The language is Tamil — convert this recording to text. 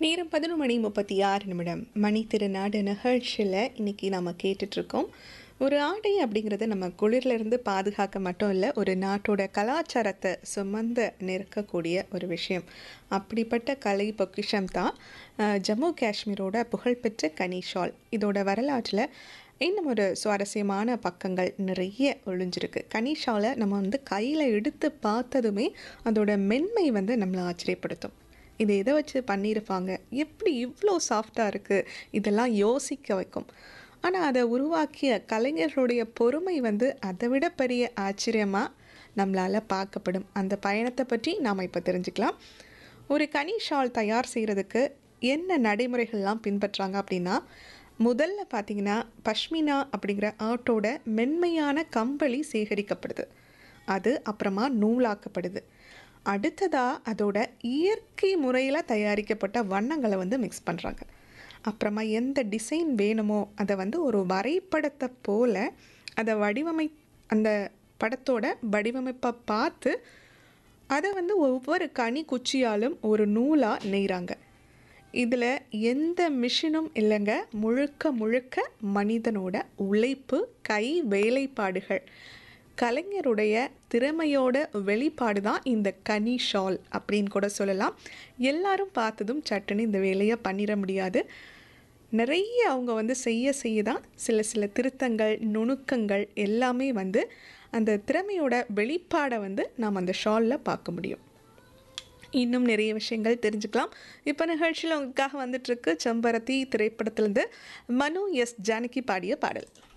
நேரம் பதினொரு மணி முப்பத்தி ஆறு நிமிடம் மணி திருநாடு நிகழ்ச்சியில் இன்னைக்கு நம்ம கேட்டுட்ருக்கோம் ஒரு ஆடை அப்படிங்கிறது நம்ம குளிர்லேருந்து பாதுகாக்க மட்டும் இல்லை ஒரு நாட்டோட கலாச்சாரத்தை சுமந்து நிற்கக்கூடிய ஒரு விஷயம் அப்படிப்பட்ட கலை பொக்கிஷம் தான் அஹ், ஜம்மு காஷ்மீரோட புகழ்பெற்ற கனி ஷால் இதோட வரலாற்றில் இன்னும் ஒரு சுவாரஸ்யமான பக்கங்கள் நிறைய ஒளிஞ்சிருக்கு கனிஷாலை நம்ம வந்து கையில் எடுத்து பார்த்ததுமே அதோட மென்மை வந்து நம்மளை ஆச்சரியப்படுத்தும் இது எதை வச்சு பண்ணியிருப்பாங்க எப்படி இவ்வளோ சாஃப்டாக இருக்குது இதெல்லாம் யோசிக்க வைக்கும் ஆனால் அதை உருவாக்கிய கலைஞர்களுடைய பொறுமை வந்து அதை விட பெரிய ஆச்சரியமாக நம்மளால் பார்க்கப்படும் அந்த பயணத்தை பற்றி நாம் இப்போ தெரிஞ்சுக்கலாம் ஒரு கனி ஷால் தயார் செய்கிறதுக்கு என்ன நடைமுறைகள்லாம் பின்பற்றுறாங்க அப்படின்னா முதல்ல பார்த்தீங்கன்னா பஷ்மினா அப்படிங்கிற ஆட்டோட மென்மையான கம்பளி சேகரிக்கப்படுது அது அப்புறமா நூலாக்கப்படுது அடுத்ததாக அதோட இயற்கை முறையில் தயாரிக்கப்பட்ட வண்ணங்களை வந்து மிக்ஸ் பண்ணுறாங்க அப்புறமா எந்த டிசைன் வேணுமோ அதை வந்து ஒரு வரைபடத்தை போல அதை வடிவமை அந்த படத்தோட வடிவமைப்பை பார்த்து அதை வந்து ஒவ்வொரு கனி குச்சியாலும் ஒரு நூலாக நெய்கிறாங்க இதில் எந்த மிஷினும் இல்லைங்க முழுக்க முழுக்க மனிதனோட உழைப்பு கை வேலைப்பாடுகள் கலைஞருடைய திறமையோட வெளிப்பாடு தான் இந்த கனி ஷால் அப்படின்னு கூட சொல்லலாம் எல்லாரும் பார்த்ததும் சட்டுன்னு இந்த வேலையை பண்ணிட முடியாது நிறைய அவங்க வந்து செய்ய செய்ய தான் சில சில திருத்தங்கள் நுணுக்கங்கள் எல்லாமே வந்து அந்த திறமையோட வெளிப்பாடை வந்து நாம் அந்த ஷாலில் பார்க்க முடியும் இன்னும் நிறைய விஷயங்கள் தெரிஞ்சுக்கலாம் இப்போ நிகழ்ச்சியில் உங்களுக்காக வந்துட்டுருக்கு செம்பருத்தி திரைப்படத்திலிருந்து மனு எஸ் ஜானகி பாடிய பாடல்